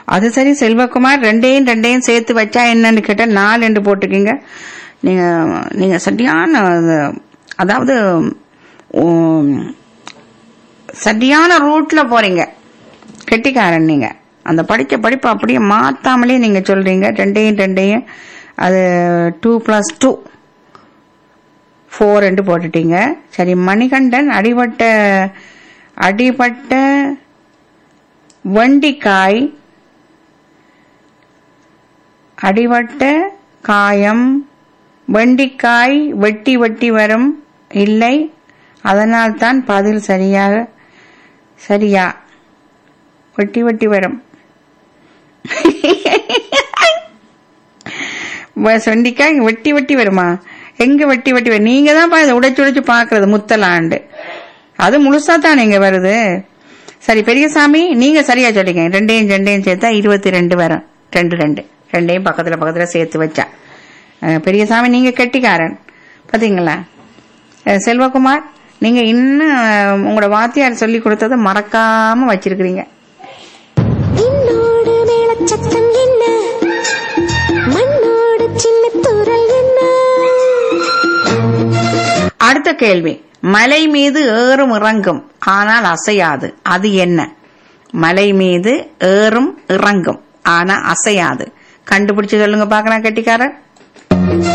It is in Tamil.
அது சரி செல்வகுமார் ரெண்டையும் ரெண்டையும் சேர்த்து வச்சா என்னன்னு கேட்டா நாலு ரெண்டு போட்டுக்கீங்க நீங்க நீங்க சரியான அது- அதாவது உம், சரியான ரூட்ல போறீங்க கெட்டிக்காரன் நீங்க அந்த படிச்ச படிப்பு அப்படியே மாத்தாமலே நீங்க சொல்றீங்க ரெண்டையும் ரெண்டையும் அது டூ பிளஸ் டூ ஃபோர் ரெண்டு போட்டுட்டீங்க சரி மணிகண்டன் அடிபட்ட அடிபட்ட வண்டிக்காய் அடிபட்ட காயம் வெண்டிக்காய் வெட்டி வெட்டி வரும் இல்லை அதனால்தான் பதில் சரியாக சரியா வெட்டி வெட்டி வரும் வ- வெண்டிக்காய் வெட்டி வெட்டி வருமா எங்க வெட்டி வெட்டி வரும் நீங்க தான் பா இதை உடைச்சு உடைச்சு பாக்குறது முத்தலாண்டு அது முழுசா தான் நீங்க வருது சரி பெரியசாமி நீங்க சரியா சொல்லிங்க ரெண்டையும் ரெண்டையும் சேர்த்தா இருபத்தி ரெண்டு வரும் ரெண்டு ரெண்டு ரெண்டையும் பக்கத்துல பக்கத்துல சேர்த்து வச்சா அஹ், பெரியசாமி நீங்க கெட்டிக்காரன் பாத்தீங்களா அஹ், செல்வகுமார் நீங்க இன்னும் அஹ், உங்களோட வாத்தியார் சொல்லி கொடுத்ததை மறக்காம வச்சிருக்கிறீங்க என்னோடு மேளச்சத்தம் என்ன மண்ணோடு சின்ன தூரல் என்ன அடுத்த கேள்வி மலை மீது ஏறும் இறங்கும் ஆனால் அசையாது அது என்ன மலை மீது ஏறும் இறங்கும் ஆனா அசையாது கண்டுபிடிச்சு சொல்லுங்க பாக்கலாம் கெட்டிக்காரன்